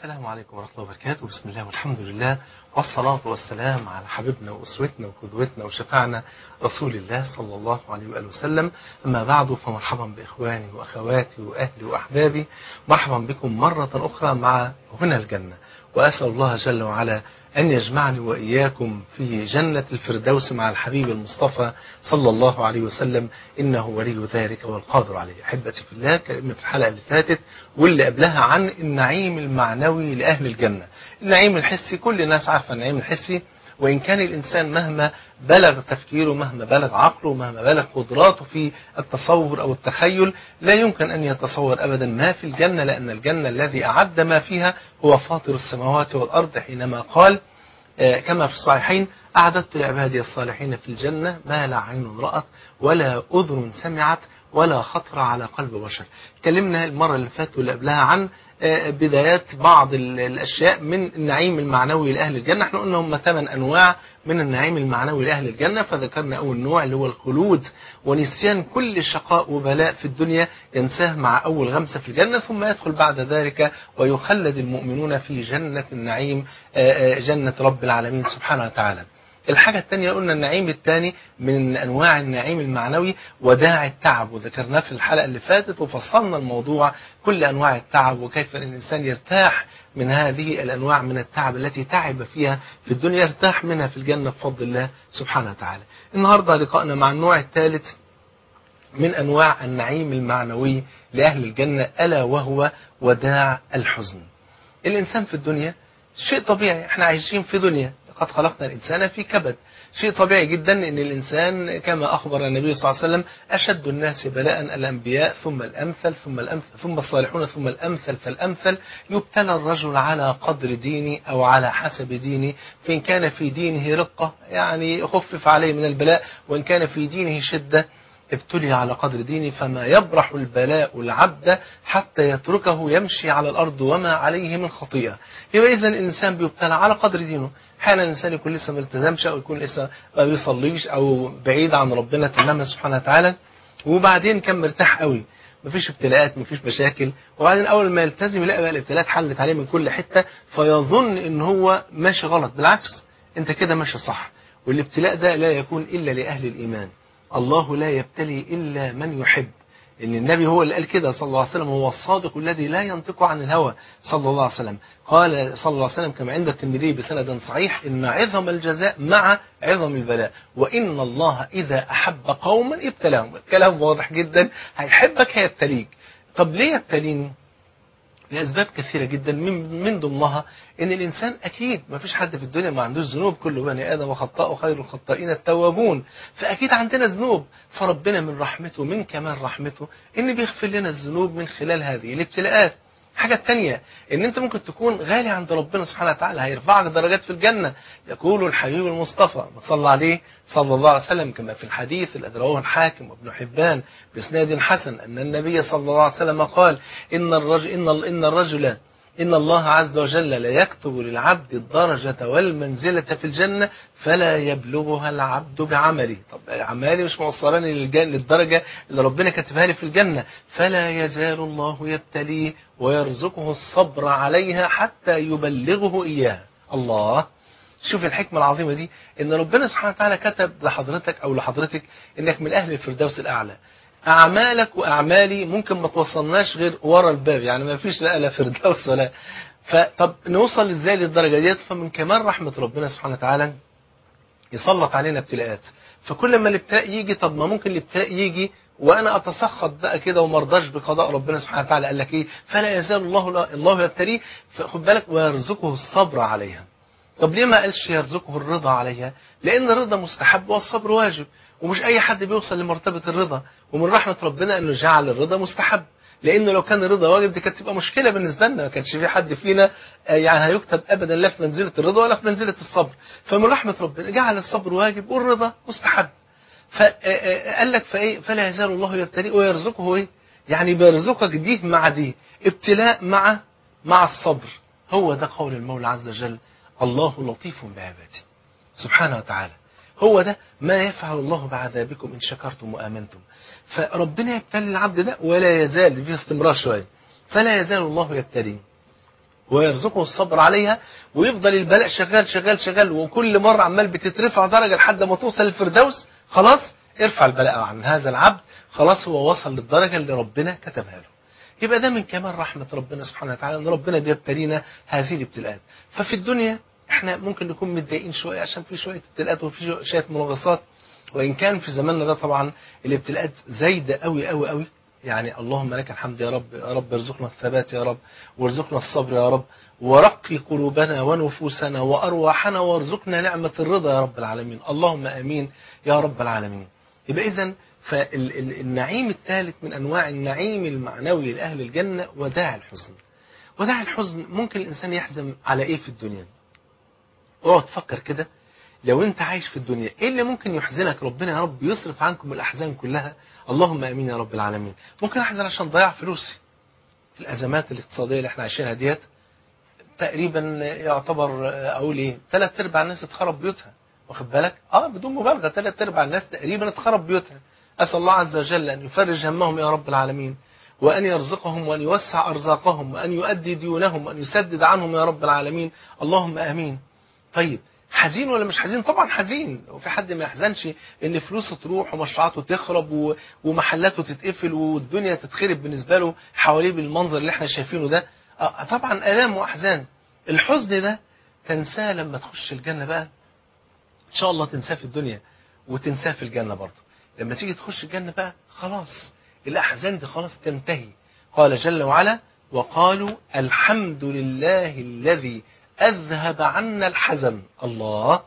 السلام عليكم ورحمة الله وبركاته بسم الله والحمد لله والصلاة والسلام على حبيبنا وأسوتنا وقدوتنا وشفعنا رسول الله صلى الله عليه وآله وسلم أما بعد فمرحبا بإخواني وأخواتي وأهلي وأحبابي مرحبا بكم مرة أخرى مع هنا الجنة وأسأل الله جل وعلا أن يجمعني وإياكم في جنة الفردوس مع الحبيب المصطفى صلى الله عليه وسلم إنه ولي ذلك والقادر عليه أحبتي في الله كلمة في الحلقة اللي فاتت واللي قبلها عن النعيم المعنوي لأهل الجنة النعيم الحسي كل الناس عارفة النعيم الحسي وإن كان الإنسان مهما بلغ تفكيره مهما بلغ عقله مهما بلغ قدراته في التصور أو التخيل لا يمكن أن يتصور أبدا ما في الجنة لأن الجنة الذي أعد ما فيها هو فاطر السماوات والأرض حينما قال كما في الصحيحين أعددت لعبادي الصالحين في الجنة ما لا عين رأت ولا أذن سمعت ولا خطر على قلب بشر اتكلمنا المرة اللي فاتت واللي قبلها عن بدايات بعض الأشياء من النعيم المعنوي لأهل الجنة احنا قلنا هم ثمان أنواع من النعيم المعنوي لأهل الجنة فذكرنا أول نوع اللي هو الخلود ونسيان كل شقاء وبلاء في الدنيا ينساه مع أول غمسة في الجنة ثم يدخل بعد ذلك ويخلد المؤمنون في جنة النعيم جنة رب العالمين سبحانه وتعالى الحاجة الثانية قلنا النعيم الثاني من أنواع النعيم المعنوي وداع التعب وذكرناه في الحلقة اللي فاتت وفصلنا الموضوع كل أنواع التعب وكيف الإنسان يرتاح من هذه الأنواع من التعب التي تعب فيها في الدنيا يرتاح منها في الجنة بفضل الله سبحانه وتعالى النهاردة لقائنا مع النوع الثالث من أنواع النعيم المعنوي لأهل الجنة ألا وهو وداع الحزن الإنسان في الدنيا شيء طبيعي احنا عايشين في دنيا لقد خلقنا الإنسان في كبد شيء طبيعي جدا أن الإنسان كما أخبر النبي صلى الله عليه وسلم أشد الناس بلاء الأنبياء ثم الأمثل ثم الأمثل ثم الصالحون ثم الأمثل فالأمثل يبتلى الرجل على قدر دينه أو على حسب دينه فإن كان في دينه رقة يعني خفف عليه من البلاء وإن كان في دينه شدة ابتلي على قدر دينه فما يبرح البلاء العبد حتى يتركه يمشي على الأرض وما عليه من خطيئة يبقى إذا الإنسان بيبتلى على قدر دينه حالا الإنسان يكون لسه ما التزمش أو يكون لسه ما بيصليش أو بعيد عن ربنا تماما سبحانه وتعالى وبعدين كان مرتاح قوي مفيش ابتلاءات مفيش مشاكل وبعدين أول ما يلتزم يلاقي بقى الابتلاءات حلت عليه من كل حتة فيظن إن هو ماشي غلط بالعكس أنت كده ماشي صح والابتلاء ده لا يكون إلا لأهل الإيمان الله لا يبتلي إلا من يحب إن النبي هو اللي قال كده صلى الله عليه وسلم هو الصادق الذي لا ينطق عن الهوى صلى الله عليه وسلم قال صلى الله عليه وسلم كما عند الترمذي بسند صحيح إن عظم الجزاء مع عظم البلاء وإن الله إذا أحب قوما ابتلاهم الكلام واضح جدا هيحبك هيبتليك طب ليه يبتليني لأسباب كثيرة جدا من من ضمنها إن الإنسان أكيد ما فيش حد في الدنيا ما عندوش ذنوب كل بني آدم وخطاء خير الخطائين التوابون فأكيد عندنا ذنوب فربنا من رحمته من كمال رحمته إن بيغفر لنا الذنوب من خلال هذه الابتلاءات حاجة تانية ان انت ممكن تكون غالي عند ربنا سبحانه وتعالى هيرفعك درجات في الجنة يقول الحبيب المصطفى صلى عليه صلى الله عليه وسلم كما في الحديث الذي رواه الحاكم وابن حبان باسناد حسن ان النبي صلى الله عليه وسلم قال ان الرجل ان ان الرجل إن الله عز وجل لا يكتب للعبد الدرجة والمنزلة في الجنة فلا يبلغها العبد بعمله طب أعمالي مش موصلاني للدرجة اللي ربنا كاتبها لي في الجنة فلا يزال الله يبتليه ويرزقه الصبر عليها حتى يبلغه إياها الله شوف الحكمة العظيمة دي إن ربنا سبحانه وتعالى كتب لحضرتك أو لحضرتك إنك من أهل الفردوس الأعلى أعمالك وأعمالي ممكن ما توصلناش غير ورا الباب يعني ما فيش لا لا فردوس ولا فطب نوصل ازاي للدرجة ديت فمن كمال رحمة ربنا سبحانه وتعالى يسلط علينا ابتلاءات فكل ما الابتلاء يجي طب ما ممكن الابتلاء يجي وانا اتسخط بقى كده وما ارضاش بقضاء ربنا سبحانه وتعالى قال لك ايه فلا يزال الله الله يبتليه فخد بالك ويرزقه الصبر عليها طب ليه ما قالش يرزقه الرضا عليها لان الرضا مستحب والصبر واجب ومش اي حد بيوصل لمرتبة الرضا ومن رحمة ربنا انه جعل الرضا مستحب لان لو كان الرضا واجب دي كانت تبقى مشكلة بالنسبة لنا ما كانش في حد فينا يعني هيكتب ابدا لا في منزلة الرضا ولا في منزلة الصبر فمن رحمة ربنا جعل الصبر واجب والرضا مستحب فقال لك فايه فلا يزال الله يبتليه ويرزقه ايه يعني بيرزقك دي مع دي ابتلاء مع مع الصبر هو ده قول المولى عز وجل الله لطيف بعباده سبحانه وتعالى هو ده ما يفعل الله بعذابكم إن شكرتم وآمنتم فربنا يبتلي العبد ده ولا يزال في استمرار شوية فلا يزال الله يبتليه ويرزقه الصبر عليها ويفضل البلاء شغال شغال شغال وكل مرة عمال بتترفع درجة لحد ما توصل للفردوس خلاص ارفع البلاء عن هذا العبد خلاص هو وصل للدرجة اللي ربنا كتبها له يبقى ده من كمال رحمة ربنا سبحانه وتعالى ان ربنا بيبتلينا هذه الابتلاءات ففي الدنيا احنا ممكن نكون متضايقين شوية عشان في شوية ابتلاءات وفي شوية منغصات وإن كان في زماننا ده طبعا الابتلاءات زايدة قوي قوي قوي يعني اللهم لك الحمد يا رب يا رب ارزقنا الثبات يا رب وارزقنا الصبر يا رب ورقي قلوبنا ونفوسنا وأرواحنا وارزقنا نعمة الرضا يا رب العالمين اللهم أمين يا رب العالمين يبقى إذا فالنعيم الثالث من أنواع النعيم المعنوي لأهل الجنة وداع الحزن وداع الحزن ممكن الإنسان يحزن على إيه في الدنيا اقعد تفكر كده لو انت عايش في الدنيا ايه اللي ممكن يحزنك ربنا يا رب يصرف عنكم الاحزان كلها اللهم امين يا رب العالمين ممكن احزن عشان ضياع فلوسي في الازمات الاقتصاديه اللي احنا عايشينها ديت تقريبا يعتبر اقول ايه ثلاث ارباع الناس اتخرب بيوتها واخد بالك اه بدون مبالغه ثلاث ارباع الناس تقريبا اتخرب بيوتها اسال الله عز وجل ان يفرج همهم يا رب العالمين وأن يرزقهم وأن يوسع أرزاقهم وأن يؤدي ديونهم وأن يسدد عنهم يا رب العالمين اللهم آمين طيب حزين ولا مش حزين طبعا حزين وفي حد ما يحزنش ان فلوسه تروح ومشروعاته تخرب ومحلاته تتقفل والدنيا تتخرب بالنسبه له حواليه بالمنظر اللي احنا شايفينه ده طبعا الام واحزان الحزن ده تنساه لما تخش الجنه بقى ان شاء الله تنساه في الدنيا وتنساه في الجنه برضه لما تيجي تخش الجنه بقى خلاص الاحزان دي خلاص تنتهي قال جل وعلا وقالوا الحمد لله الذي أذهب عنا الحزن الله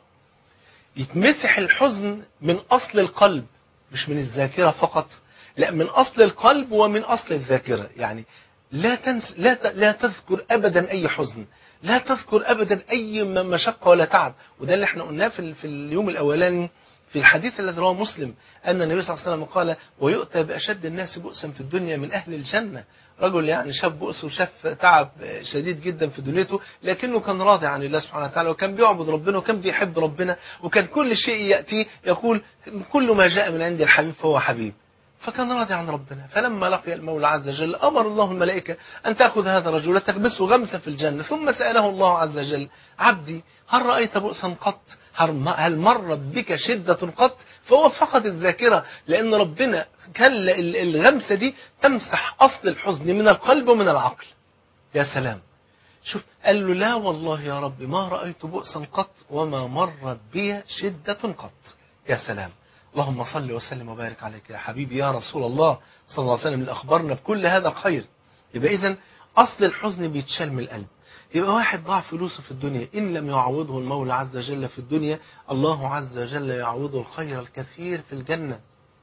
يتمسح الحزن من أصل القلب مش من الذاكرة فقط لا من أصل القلب ومن أصل الذاكرة يعني لا تنس لا ت... لا تذكر أبدا أي حزن لا تذكر أبدا أي مشقة ولا تعب وده اللي احنا قلناه في, في اليوم الأولاني في الحديث الذي رواه مسلم أن النبي صلى الله عليه وسلم قال ويؤتى بأشد الناس بؤسا في الدنيا من أهل الجنة رجل يعني شاف بؤس وشاف تعب شديد جدا في دنيته لكنه كان راضي عن الله سبحانه وتعالى وكان بيعبد ربنا وكان بيحب ربنا وكان كل شيء يأتي يقول كل ما جاء من عند الحبيب فهو حبيب فكان راضي عن ربنا فلما لقي المولى عز وجل أمر الله الملائكة أن تأخذ هذا الرجل وتغمسه غمسة في الجنة ثم سأله الله عز وجل عبدي هل رأيت بؤسا قط هل مرت بك شدة قط فهو فقد الذاكرة لأن ربنا كل الغمسة دي تمسح أصل الحزن من القلب ومن العقل يا سلام شوف قال له لا والله يا رب ما رأيت بؤسا قط وما مرت بي شدة قط يا سلام اللهم صل وسلم وبارك عليك يا حبيبي يا رسول الله صلى الله عليه وسلم اللي أخبرنا بكل هذا الخير يبقى إذن أصل الحزن بيتشال من القلب يبقى واحد ضاع فلوسه في الدنيا إن لم يعوضه المولى عز وجل في الدنيا الله عز وجل يعوضه الخير الكثير في الجنة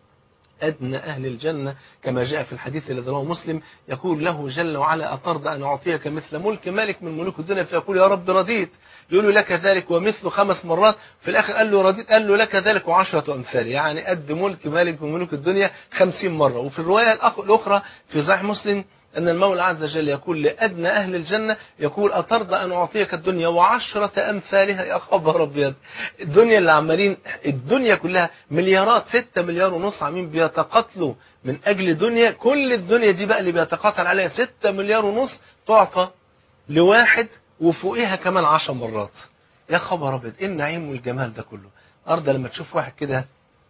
أدنى أهل الجنة كما جاء في الحديث الذي رواه مسلم يقول له جل وعلا أترضى أن أعطيك مثل ملك مالك من ملوك الدنيا فيقول يا رب رضيت يقول له لك ذلك ومثله خمس مرات في الآخر قال له رضيت قال له لك ذلك وعشرة أمثال يعني قد ملك مالك من ملوك الدنيا خمسين مرة وفي الرواية الأخرى في صحيح مسلم أن المولى عز وجل يقول لأدنى أهل الجنة يقول أترضى أن أعطيك الدنيا وعشرة أمثالها يا خبر أبيض الدنيا اللي عمالين الدنيا كلها مليارات ستة مليار ونص عاملين بيتقاتلوا من أجل دنيا كل الدنيا دي بقى اللي بيتقاتل عليها ستة مليار ونص تعطى لواحد وفوقها كمان عشر مرات يا خبر أبيض إيه النعيم والجمال ده كله أرضى لما تشوف واحد كده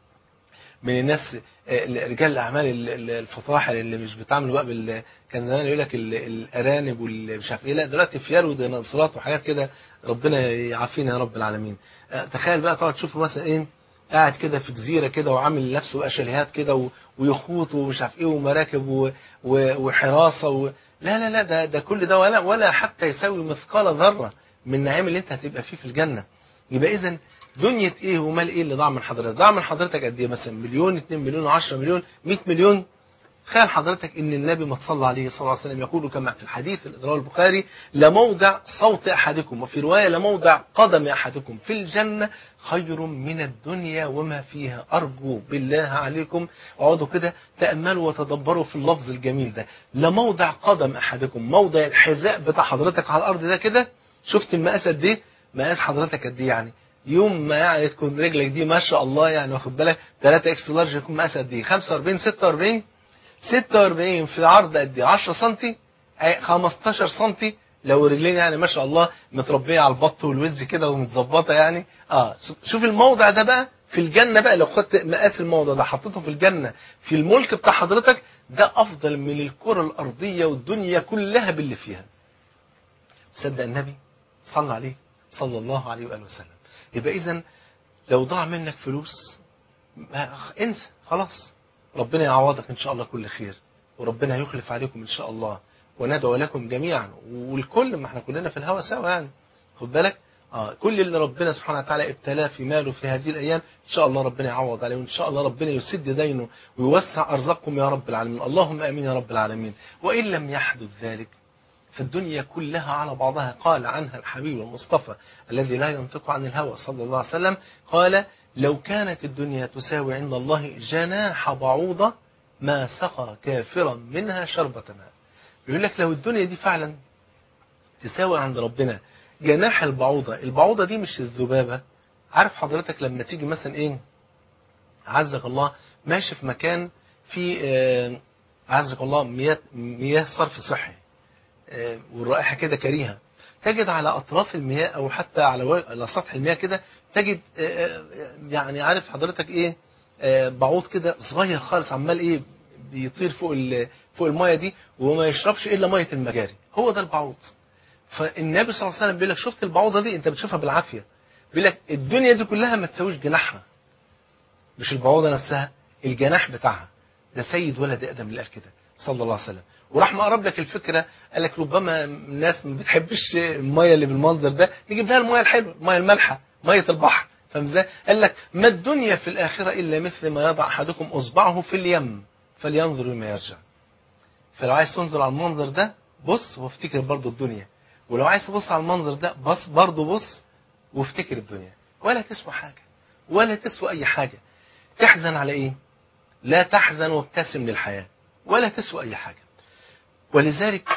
من الناس رجال الاعمال الفطاحل اللي مش بيتعاملوا بقى بال كان زمان يقول لك الارانب واللي مش عارف ايه لا دلوقتي فيال وديناصورات وحاجات كده ربنا يعافينا يا رب العالمين تخيل بقى تقعد تشوفه مثلا ايه قاعد كده في جزيره كده وعامل لنفسه بقى شاليهات كده ويخوط ومش عارف ايه ومراكب وحراسه و... لا لا لا ده ده كل ده ولا ولا حتى يساوي مثقال ذره من النعيم اللي انت هتبقى فيه في الجنه يبقى اذا دنيا ايه ومال ايه اللي ضاع من حضرتك ضاع من حضرتك قد ايه مثلا مليون 2 مليون 10 مليون 100 مليون تخيل حضرتك ان النبي ما صلى عليه صلى الله عليه وسلم يقول كما في الحديث اللي رواه البخاري لموضع صوت احدكم وفي روايه لموضع قدم احدكم في الجنه خير من الدنيا وما فيها ارجو بالله عليكم اقعدوا كده تاملوا وتدبروا في اللفظ الجميل ده لموضع قدم احدكم موضع الحذاء بتاع حضرتك على الارض ده كده شفت المقاس قد ايه مقاس حضرتك قد ايه يعني يوم ما يعني تكون رجلك دي ما شاء الله يعني واخد بالك 3 اكس لارج يكون مقاس قد ايه 45 46 46 في عرض قد ايه 10 سم 15 سم لو رجلين يعني ما شاء الله متربيه على البط والوز كده ومتظبطه يعني اه شوف الموضع ده بقى في الجنه بقى لو خدت مقاس الموضع ده حطيته في الجنه في الملك بتاع حضرتك ده افضل من الكره الارضيه والدنيا كلها باللي فيها صدق النبي صلى عليه صلى الله عليه واله وسلم يبقى اذا لو ضاع منك فلوس انسى خلاص ربنا يعوضك ان شاء الله كل خير وربنا يخلف عليكم ان شاء الله وندعو لكم جميعا والكل ما احنا كلنا في الهوى سوا يعني خد بالك اه كل اللي ربنا سبحانه وتعالى ابتلاه في ماله في هذه الايام ان شاء الله ربنا يعوض عليه وان شاء الله ربنا يسد دينه ويوسع ارزاقكم يا رب العالمين اللهم امين يا رب العالمين وان لم يحدث ذلك فالدنيا كلها على بعضها قال عنها الحبيب المصطفى الذي لا ينطق عن الهوى صلى الله عليه وسلم قال لو كانت الدنيا تساوي عند الله جناح بعوضة ما سقى كافرا منها شربة ماء يقول لك لو الدنيا دي فعلا تساوي عند ربنا جناح البعوضة البعوضة دي مش الذبابة عارف حضرتك لما تيجي مثلا ايه عزك الله ماشي في مكان في آه عزك الله مياه, مياه صرف صحي آه والرائحة كده كريهة تجد على أطراف المياه أو حتى على على سطح المياه كده تجد آه يعني عارف حضرتك إيه بعوض كده صغير خالص عمال إيه بيطير فوق فوق المياه دي وما يشربش إلا مية المجاري هو ده البعوض فالنبي صلى الله عليه وسلم بيقول لك شفت البعوضة دي أنت بتشوفها بالعافية بيقول لك الدنيا دي كلها ما تساويش جناحها مش البعوضة نفسها الجناح بتاعها ده سيد ولد آدم اللي قال كده صلى الله عليه وسلم وراح مقرب لك الفكرة قال لك ربما الناس ما بتحبش المية اللي بالمنظر ده نجيب لها المية الحلوة المية المالحة مية البحر فاهم ازاي؟ قال لك ما الدنيا في الآخرة إلا مثل ما يضع أحدكم إصبعه في اليم فلينظر بما يرجع فلو عايز تنظر على المنظر ده بص وافتكر برضه الدنيا ولو عايز تبص على المنظر ده بص برضه بص وافتكر الدنيا ولا تسوى حاجة ولا تسوى أي حاجة تحزن على إيه؟ لا تحزن وابتسم للحياة ولا تسوى أي حاجة ولذلك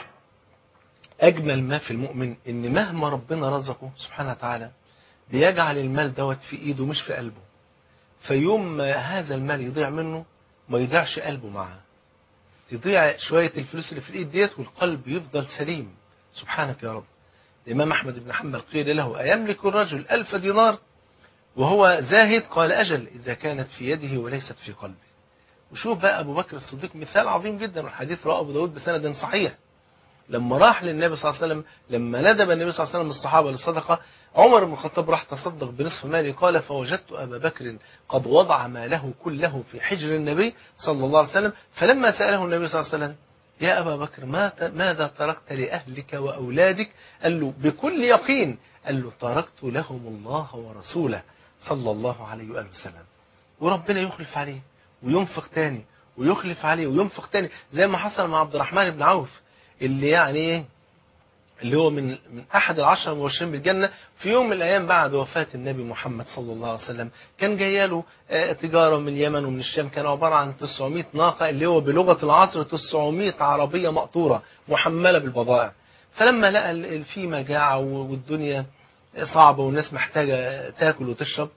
أجمل ما في المؤمن إن مهما ربنا رزقه سبحانه وتعالى بيجعل المال دوت في إيده مش في قلبه فيوم ما هذا المال يضيع منه ما يضيعش قلبه معاه تضيع شوية الفلوس اللي في الإيد ديت والقلب يفضل سليم سبحانك يا رب الإمام أحمد بن حنبل قيل له أيملك الرجل ألف دينار وهو زاهد قال أجل إذا كانت في يده وليست في قلبه وشوف بقى أبو بكر الصديق مثال عظيم جدا والحديث رواه أبو داود بسند صحيح لما راح للنبي صلى الله عليه وسلم لما ندب النبي صلى الله عليه وسلم الصحابة للصدقة عمر بن الخطاب راح تصدق بنصف ماله قال فوجدت أبا بكر قد وضع ماله كله في حجر النبي صلى الله عليه وسلم فلما سأله النبي صلى الله عليه وسلم يا أبا بكر ماذا تركت لأهلك وأولادك قال له بكل يقين قال له تركت لهم الله ورسوله صلى الله عليه وآله وسلم وربنا يخلف عليه وينفق تاني ويخلف عليه وينفق تاني زي ما حصل مع عبد الرحمن بن عوف اللي يعني ايه اللي هو من من احد العشر المبشرين بالجنه في يوم من الايام بعد وفاه النبي محمد صلى الله عليه وسلم كان جايه له تجاره من اليمن ومن الشام كان عباره عن 900 ناقه اللي هو بلغه العصر 900 عربيه مقطوره محمله بالبضائع فلما لقى في مجاعه والدنيا صعبه والناس محتاجه تاكل وتشرب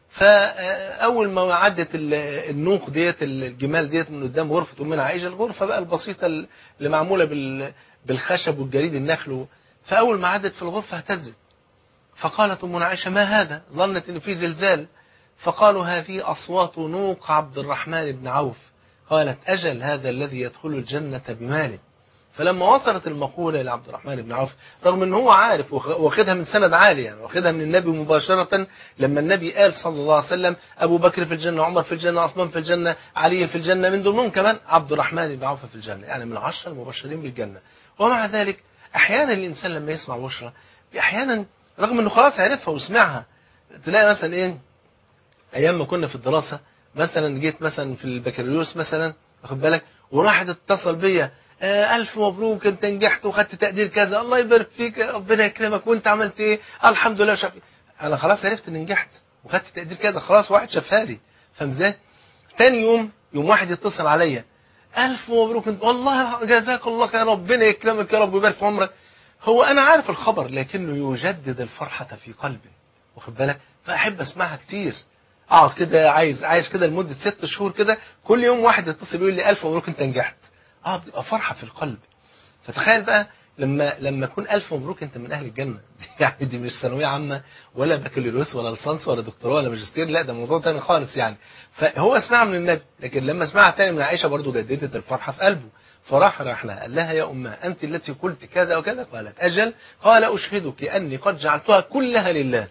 فاول ما عدت النوق ديت الجمال ديت من قدام غرفه امنا عائشه الغرفه بقى البسيطه اللي معموله بالخشب والجريد النخل فاول ما عدت في الغرفه اهتزت فقالت امنا عائشه ما هذا ظنت ان في زلزال فقالوا هذه اصوات نوق عبد الرحمن بن عوف قالت اجل هذا الذي يدخل الجنه بماله فلما وصلت المقولة لعبد الرحمن بن عوف رغم ان هو عارف واخدها من سند عالي يعني واخدها من النبي مباشرة لما النبي قال صلى الله عليه وسلم ابو بكر في الجنة عمر في الجنة عثمان في الجنة علي في الجنة من ضمنهم كمان عبد الرحمن بن عوف في الجنة يعني من عشر المبشرين بالجنة ومع ذلك احيانا الانسان لما يسمع بشرى احيانا رغم انه خلاص عرفها وسمعها تلاقي مثلا ايه ايام ما كنا في الدراسة مثلا جيت مثلا في البكالوريوس مثلا واخد بالك وراحت اتصل بيا آه ألف مبروك أنت نجحت وخدت تقدير كذا الله يبارك فيك ربنا يكرمك وأنت عملت إيه الحمد لله شاف أنا خلاص عرفت إني نجحت وخدت تقدير كذا خلاص واحد شافها لي فاهم إزاي؟ تاني يوم يوم واحد يتصل عليا ألف مبروك أنت والله جزاك الله خير ربنا يكرمك يا رب ويبارك في عمرك هو أنا عارف الخبر لكنه يجدد الفرحة في قلبي واخد بالك فأحب أسمعها كتير اقعد كده عايز عايز كده لمده ست شهور كده كل يوم واحد يتصل يقول لي الف مبروك انت نجحت اه بتبقى فرحه في القلب فتخيل بقى لما لما يكون ألف مبروك أنت من أهل الجنة يعني دي مش ثانوية عامة ولا بكالوريوس ولا ليسانس ولا دكتوراه ولا ماجستير لا ده موضوع تاني خالص يعني فهو سمعها من النبي لكن لما سمعها تاني من عائشة برضو جددت الفرحة في قلبه فراح راح لها قال لها يا أمها أنت التي قلت كذا وكذا قالت أجل قال أشهدك أني قد جعلتها كلها لله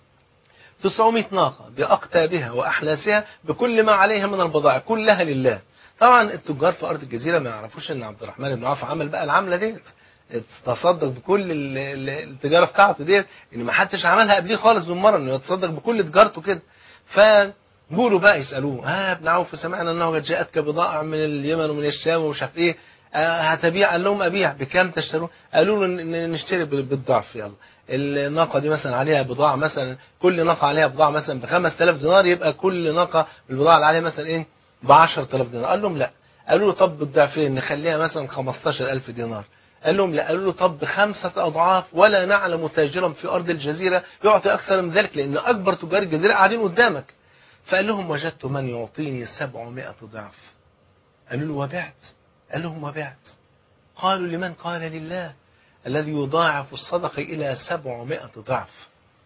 900 ناقة بأقتابها وأحلاسها بكل ما عليها من البضائع كلها لله طبعا التجار في أرض الجزيرة ما يعرفوش أن عبد الرحمن بن عوف عمل بقى العملة ديت تصدق بكل ال- ال- التجارة بتاعته ديت ان ما حدش عملها قبليه خالص من مرة انه يتصدق بكل تجارته كده فجولوا بقى يسألوه ها ابن عوف سمعنا انه قد جاءتك بضائع من اليمن ومن الشام ومش عارف ايه آه، هتبيع قال لهم ابيع بكام تشترون قالوا له ن- ن- نشتري بال- بالضعف يلا الناقه دي مثلا عليها بضاعه مثلا كل ناقه عليها بضاعه مثلا ب 5000 دينار يبقى كل ناقه بالبضاعه اللي عليها مثلا ايه ب 10000 دينار قال لهم لا قالوا له طب بالضعفين نخليها مثلا 15000 دينار قال لهم لا قالوا له طب بخمسة أضعاف ولا نعلم تاجرا في أرض الجزيرة يعطي أكثر من ذلك لأن أكبر تجار الجزيرة قاعدين قدامك فقال لهم وجدت من يعطيني 700 ضعف قالوا له وبعت قال لهم وبعت قالوا لمن قال لله الذي يضاعف الصدقة إلى 700 ضعف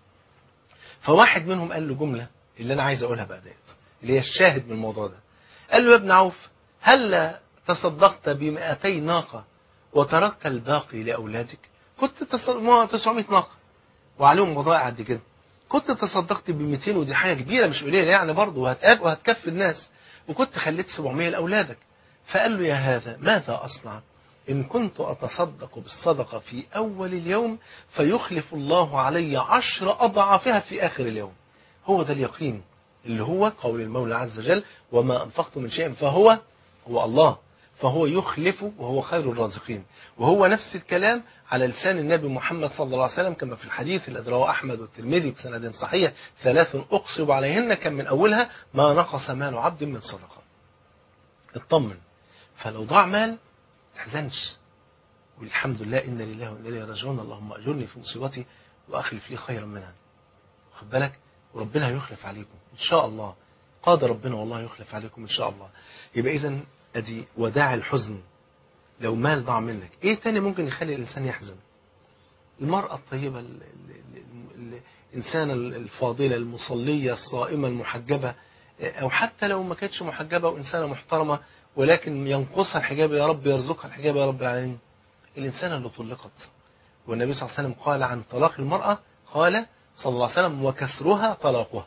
فواحد منهم قال له جملة اللي أنا عايز أقولها بقى ديت اللي هي الشاهد من الموضوع ده قال له يا ابن عوف هل تصدقت بمئتي ناقة وتركت الباقي لأولادك كنت تصدق 900 ناقة وعليهم بضائع قد كده كنت تصدقت ب 200 ودي حاجة كبيرة مش قليلة يعني برضه وهتقف وهتكفي الناس وكنت خليت 700 لأولادك فقال له يا هذا ماذا أصنع إن كنت أتصدق بالصدقة في أول اليوم فيخلف الله علي عشر أضعافها في آخر اليوم هو ده اليقين اللي هو قول المولى عز وجل وما أنفقت من شيء فهو هو الله فهو يخلف وهو خير الرازقين وهو نفس الكلام على لسان النبي محمد صلى الله عليه وسلم كما في الحديث الذي رواه أحمد والترمذي بسند صحيح ثلاث أقصب عليهن كان من أولها ما نقص مال عبد من صدقة اطمن فلو ضاع مال تحزنش والحمد لله إن لله وإنا إليه راجعون اللهم أجرني في مصيبتي وأخلف لي خيرا منها خد بالك وربنا هيخلف عليكم إن شاء الله قادر ربنا والله يخلف عليكم إن شاء الله يبقى إذا أدي وداع الحزن لو مال ضاع منك إيه تاني ممكن يخلي الإنسان يحزن المرأة الطيبة ال- ال- ال- الإنسانة الفاضلة المصلية الصائمة المحجبة أو حتى لو ما كانتش محجبة وإنسانة محترمة ولكن ينقصها الحجاب يا رب يرزقها الحجاب يا رب العالمين الإنسانة اللي طلقت والنبي صلى الله عليه وسلم قال عن طلاق المرأة قال صلى الله عليه وسلم وكسرها طلاقها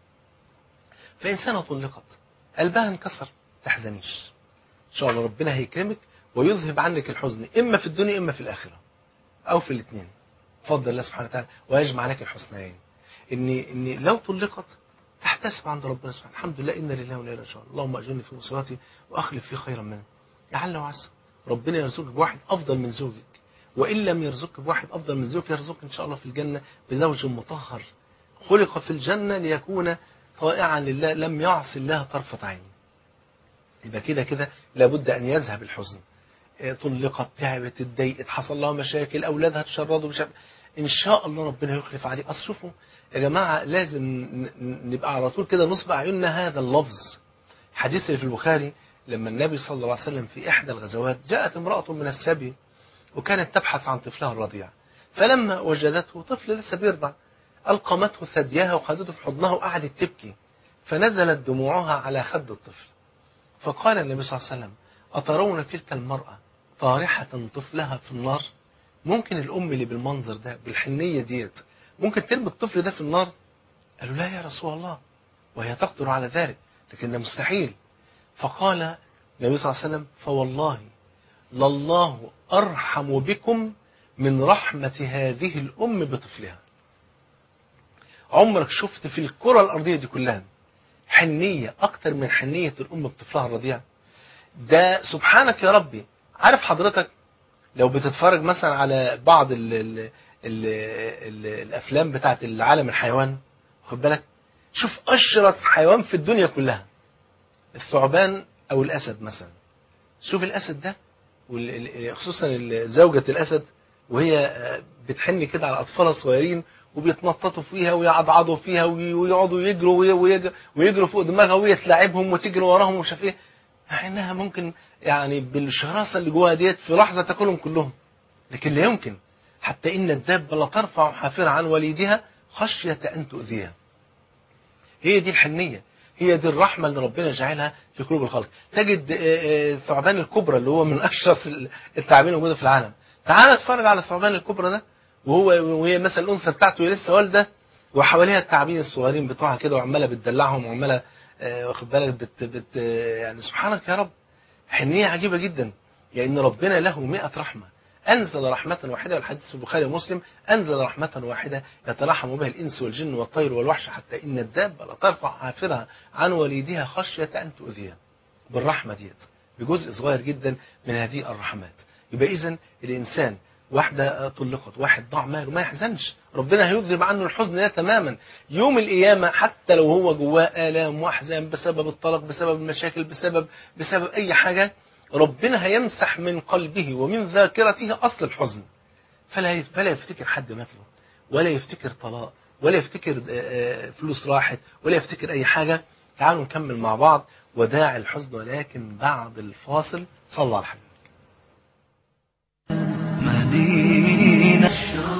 فإنسانة طلقت قلبها انكسر تحزنيش إن شاء الله ربنا هيكرمك ويذهب عنك الحزن إما في الدنيا إما في الآخرة أو في الاثنين فضل الله سبحانه وتعالى ويجمع لك الحسنيين إن إن لو طلقت تحتسب عند ربنا سبحانه الحمد لله إن لله وإنا إليه راجعون اللهم أجرني في مصيبتي وأخلف في خيرا منها لعل وعسى ربنا يرزقك بواحد أفضل من زوجك وإن لم يرزقك بواحد أفضل من زوجك يرزقك إن شاء الله في الجنة بزوج مطهر خلق في الجنة ليكون طائعا لله لم يعص الله طرفة عين يبقى كده كده لابد أن يذهب الحزن إيه، طلقت تعبت اتضايقت حصل لها مشاكل أولادها تشردوا مش عارف- إن شاء الله ربنا يخلف عليه أصل شوفوا يا جماعة لازم ن- ن- نبقى على طول كده نصب أعيننا هذا اللفظ حديث اللي في البخاري لما النبي صلى الله عليه وسلم في إحدى الغزوات جاءت امرأة من السبي وكانت تبحث عن طفلها الرضيع فلما وجدته طفل لسه بيرضع ألقمته ثديها وخدته في حضنها وقعدت تبكي فنزلت دموعها على خد الطفل فقال النبي صلى الله عليه وسلم أترون تلك المرأة طارحة طفلها في النار ممكن الأم اللي بالمنظر ده بالحنية ديت ممكن ترمي الطفل ده في النار قالوا لا يا رسول الله وهي تقدر على ذلك لكن ده مستحيل فقال النبي صلى الله عليه وسلم فوالله لله أرحم بكم من رحمة هذه الأم بطفلها عمرك شفت في الكرة الأرضية دي كلها حنية أكتر من حنية الأم بطفلها الرضيع ده سبحانك يا ربي عارف حضرتك لو بتتفرج مثلا على بعض ال ال ال ال الأفلام بتاعت العالم الحيوان واخد بالك شوف أشرس حيوان في الدنيا كلها الثعبان أو الأسد مثلا شوف الأسد ده وال- ال- خصوصا ال- زوجة الأسد وهي آه، بتحن كده على أطفالها الصغيرين وبيتنططوا فيها ويعضعضوا فيها وي- ويقعدوا يجروا وي- ويج- ويجروا فوق دماغها وهي تلاعبهم وتجري وراهم ومش عارف ايه مع انها ممكن يعني بالشراسه اللي جواها ديت في لحظه تاكلهم كلهم لكن لا يمكن حتى إن الدابة لترفع حافرها عن وليدها خشية أن تؤذيها هي دي الحنية هي دي الرحمة اللي ربنا جعلها في قلوب الخلق تجد الثعبان الكبرى اللي هو من أشرس الثعابين الموجودة في العالم تعال اتفرج على الثعبان الكبرى ده وهو وهي مثلا الأنثى بتاعته لسه والدة وحواليها التعابين الصغيرين بتوعها كده وعمالة بتدلعهم وعمالة واخد بالك بت بت يعني سبحانك يا رب حنية عجيبة جدا يعني ربنا له مئة رحمة أنزل رحمة واحدة والحديث في البخاري ومسلم أنزل رحمة واحدة يترحم بها الإنس والجن والطير والوحش حتى إن الدابة لترفع حافرها عن وليدها خشية أن تؤذيها بالرحمة ديت بجزء صغير جدا من هذه الرحمات يبقى إذا الإنسان واحدة طلقت واحد ضاع ماله ما يحزنش ربنا هيذهب عنه الحزن ده تماما يوم القيامة حتى لو هو جواه آلام وأحزان بسبب الطلاق بسبب المشاكل بسبب بسبب أي حاجة ربنا هيمسح من قلبه ومن ذاكرته أصل الحزن فلا فلا يفتكر حد مات له ولا يفتكر طلاق ولا يفتكر فلوس راحت ولا يفتكر أي حاجة تعالوا نكمل مع بعض وداع الحزن ولكن بعد الفاصل صلى على الحبيب مدينة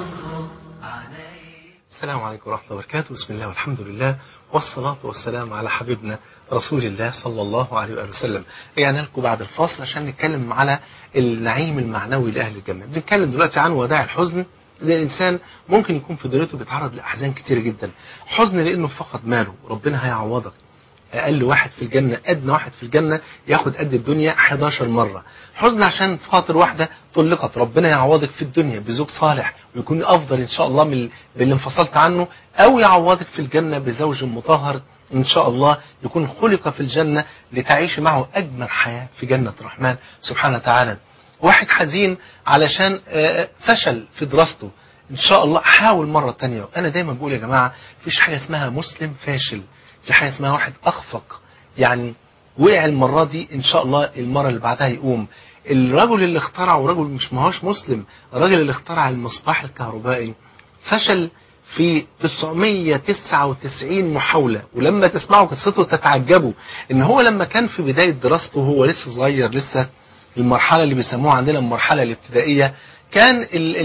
السلام عليكم ورحمة الله وبركاته بسم الله والحمد لله والصلاة والسلام على حبيبنا رسول الله صلى الله عليه وآله وسلم رجعنا لكم بعد الفاصل عشان نتكلم على النعيم المعنوي لأهل الجنة بنتكلم دلوقتي عن وداع الحزن لأن الإنسان ممكن يكون في دنيته بيتعرض لأحزان كتير جدا حزن لأنه فقد ماله ربنا هيعوضك أقل واحد في الجنة أدنى واحد في الجنة ياخد قد الدنيا 11 مرة حزن عشان خاطر واحدة طلقت ربنا يعوضك في الدنيا بزوج صالح ويكون أفضل إن شاء الله من اللي انفصلت عنه أو يعوضك في الجنة بزوج مطهر إن شاء الله يكون خلق في الجنة لتعيش معه أجمل حياة في جنة الرحمن سبحانه وتعالى واحد حزين علشان فشل في دراسته إن شاء الله حاول مرة تانية أنا دايما بقول يا جماعة فيش حاجة اسمها مسلم فاشل في حاجة اسمها واحد أخفق يعني وقع المرة دي إن شاء الله المرة اللي بعدها يقوم الرجل اللي اخترعه رجل مش ماهوش مسلم الراجل اللي اخترع المصباح الكهربائي فشل في 999 محاولة ولما تسمعوا قصته تتعجبوا ان هو لما كان في بداية دراسته هو لسه صغير لسه المرحلة اللي بيسموها عندنا المرحلة الابتدائية كان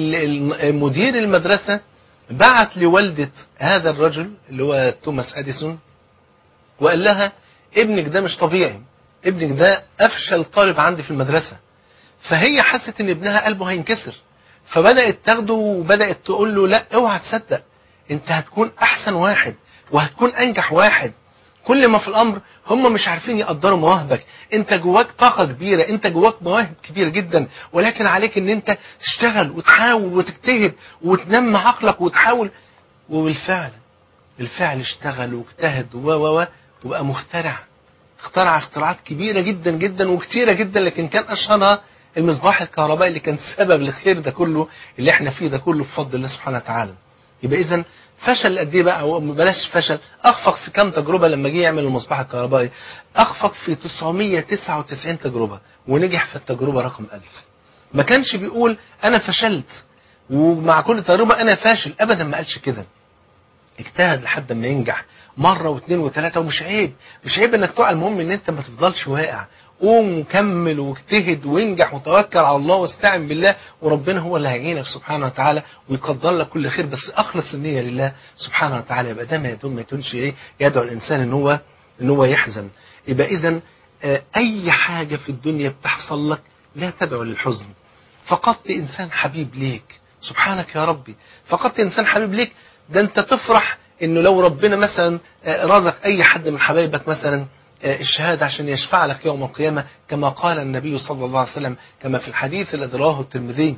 مدير المدرسة بعت لوالدة هذا الرجل اللي هو توماس اديسون وقال لها ابنك ده مش طبيعي ابنك ده افشل طالب عندي في المدرسة فهي حست ان ابنها قلبه هينكسر فبدأت تاخده وبدأت تقول له لا اوعى تصدق انت هتكون احسن واحد وهتكون انجح واحد كل ما في الامر هم مش عارفين يقدروا مواهبك انت جواك طاقة كبيرة انت جواك مواهب كبيرة جدا ولكن عليك ان انت تشتغل وتحاول وتجتهد وتنمي عقلك وتحاول وبالفعل الفعل اشتغل واجتهد و و وبقى مخترع اخترع اختراعات كبيرة جدا جدا وكتيرة جدا لكن كان اشهرها المصباح الكهربائي اللي كان سبب للخير ده كله اللي احنا فيه ده كله بفضل الله سبحانه وتعالى يبقى اذا فشل قد ايه بقى او بلاش فشل اخفق في كام تجربه لما جه يعمل المصباح الكهربائي اخفق في 999 تجربه ونجح في التجربه رقم 1000 ما كانش بيقول انا فشلت ومع كل تجربه انا فاشل ابدا ما قالش كده اجتهد لحد ما ينجح مرة واثنين وثلاثة ومش عيب مش عيب انك تقع المهم ان انت ما تفضلش واقع قوم وكمل واجتهد وانجح وتوكل على الله واستعن بالله وربنا هو اللي هيعينك سبحانه وتعالى ويقدر لك كل خير بس اخلص النية لله سبحانه وتعالى يبقى ده ما يدوم ما يكونش ايه يدعو الانسان ان هو ان هو يحزن يبقى اذا اي حاجة في الدنيا بتحصل لك لا تدعو للحزن فقدت انسان حبيب ليك سبحانك يا ربي فقدت انسان حبيب ليك ده انت تفرح انه لو ربنا مثلا رزق اي حد من حبايبك مثلا الشهادة عشان يشفع لك يوم القيامة كما قال النبي صلى الله عليه وسلم كما في الحديث الذي رواه الترمذي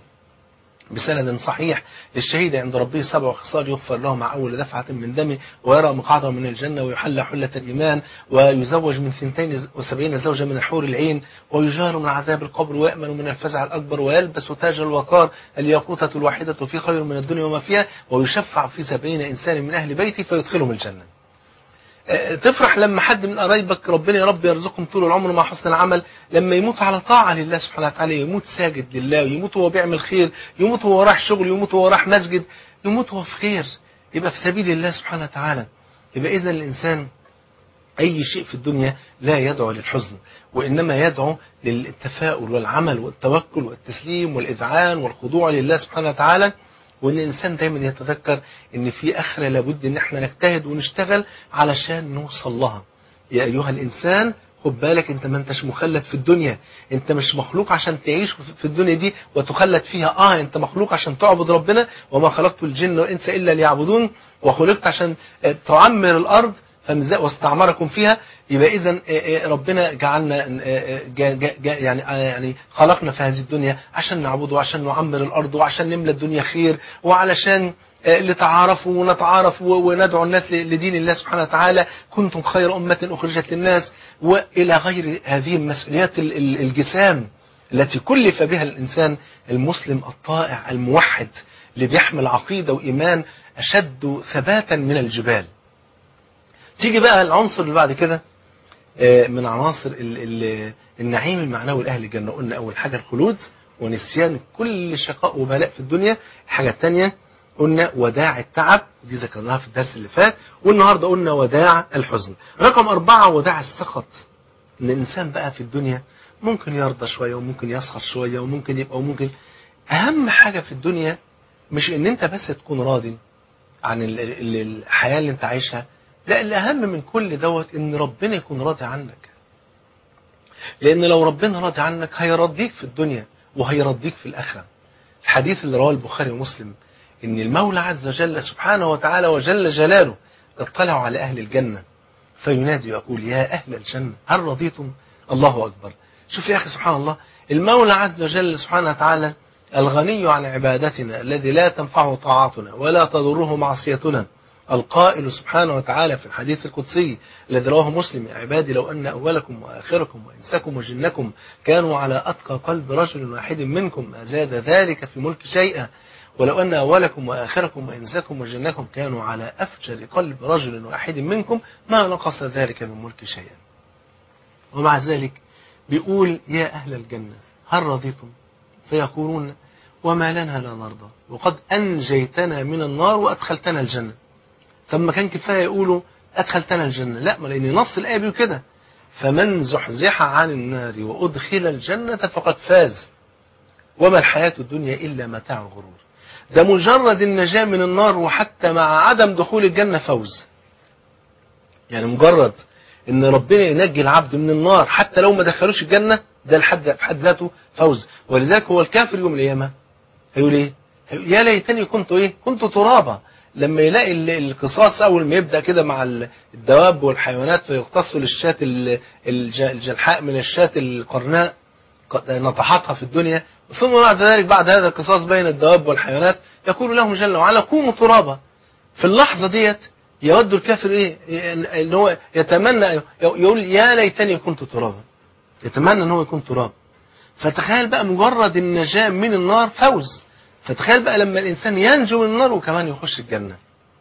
بسند صحيح للشهيد عند ربه سبع خصال يغفر له مع أول دفعة من دمه ويرى مقعده من الجنة ويحلى حلة الإيمان ويزوج من ثنتين وسبعين زوجة من الحور العين ويجار من عذاب القبر ويأمن من الفزع الأكبر ويلبس تاج الوقار الياقوتة الواحدة في خير من الدنيا وما فيها ويشفع في سبعين إنسان من أهل بيته فيدخلهم الجنة تفرح لما حد من قرايبك ربنا يا رب يرزقهم طول العمر مع حسن العمل لما يموت على طاعة لله سبحانه وتعالى يموت ساجد لله يموت وهو بيعمل خير يموت وهو راح شغل يموت وهو راح مسجد يموت وهو في خير يبقى في سبيل الله سبحانه وتعالى يبقى إذا الإنسان أي شيء في الدنيا لا يدعو للحزن وإنما يدعو للتفاؤل والعمل والتوكل والتسليم والإذعان والخضوع لله سبحانه وتعالى وإن الإنسان دايما يتذكر إن في آخرة لابد إن احنا نجتهد ونشتغل علشان نوصل لها يا أيها الإنسان خد بالك انت ما انتش مخلد في الدنيا انت مش مخلوق عشان تعيش في الدنيا دي وتخلد فيها اه انت مخلوق عشان تعبد ربنا وما خلقت الجن والانس الا ليعبدون وخلقت عشان تعمر الارض فمزاء واستعمركم فيها يبقى اذا ربنا جعلنا جا جا جا يعني يعني خلقنا في هذه الدنيا عشان نعبده وعشان نعمر الارض وعشان نملى الدنيا خير وعلشان لتعارفوا ونتعارف وندعو الناس لدين الله سبحانه وتعالى كنتم خير أمة أخرجت للناس وإلى غير هذه المسؤوليات الجسام التي كلف بها الإنسان المسلم الطائع الموحد اللي بيحمل عقيدة وإيمان أشد ثباتا من الجبال تيجي بقى العنصر اللي بعد كده من عناصر النعيم المعنوي لأهل الجنة قلنا أول حاجة الخلود ونسيان كل شقاء وبلاء في الدنيا الحاجة الثانية قلنا وداع التعب دي ذكرناها في الدرس اللي فات والنهاردة قلنا وداع الحزن رقم أربعة وداع السخط إن الإنسان بقى في الدنيا ممكن يرضى شوية وممكن يسخط شوية وممكن يبقى وممكن أهم حاجة في الدنيا مش إن أنت بس تكون راضي عن الحياة اللي أنت عايشها لا الأهم من كل دوت إن ربنا يكون راضي عنك لأن لو ربنا راضي عنك هيرضيك في الدنيا وهيرضيك في الآخرة الحديث اللي رواه البخاري ومسلم إن المولى عز وجل سبحانه وتعالى وجل جلاله اطلعوا على أهل الجنة فينادي ويقول يا أهل الجنة هل رضيتم الله أكبر شوف يا أخي سبحان الله المولى عز وجل سبحانه وتعالى الغني عن عبادتنا الذي لا تنفعه طاعتنا ولا تضره معصيتنا القائل سبحانه وتعالى في الحديث القدسي الذي رواه مسلم يا عبادي لو أن أولكم وآخركم وإنسكم وجنكم كانوا على أتقى قلب رجل واحد منكم ما زاد ذلك في ملك شيئا ولو أن أولكم وآخركم وإنسكم وجنكم كانوا على أفجر قلب رجل واحد منكم ما نقص ذلك من ملك شيئا ومع ذلك بيقول يا أهل الجنة هل رضيتم فيقولون وما لنا لا نرضى وقد أنجيتنا من النار وأدخلتنا الجنة طب ما كان كفاية يقولوا أدخلتنا الجنة لا ما لأن نص الآية بيقول كده فمن زحزح عن النار وأدخل الجنة فقد فاز وما الحياة الدنيا إلا متاع الغرور ده مجرد النجاة من النار وحتى مع عدم دخول الجنة فوز يعني مجرد ان ربنا ينجي العبد من النار حتى لو ما دخلوش الجنة ده لحد في حد ذاته فوز ولذلك هو الكافر يوم القيامة هيقول ايه هيقول يا ليتني كنت ايه كنت ترابا لما يلاقي القصاص اول ما يبدا كده مع الدواب والحيوانات فيقتصوا للشاة الجلحاء من الشاة القرناء نطحتها في الدنيا ثم بعد ذلك بعد هذا القصاص بين الدواب والحيوانات يقول لهم جل وعلا كونوا ترابا في اللحظة ديت يود الكافر ايه ان هو يتمنى يقول يا ليتني كنت ترابا يتمنى ان هو يكون تراب فتخيل بقى مجرد النجاة من النار فوز فتخيل بقى لما الانسان ينجو من النار وكمان يخش الجنة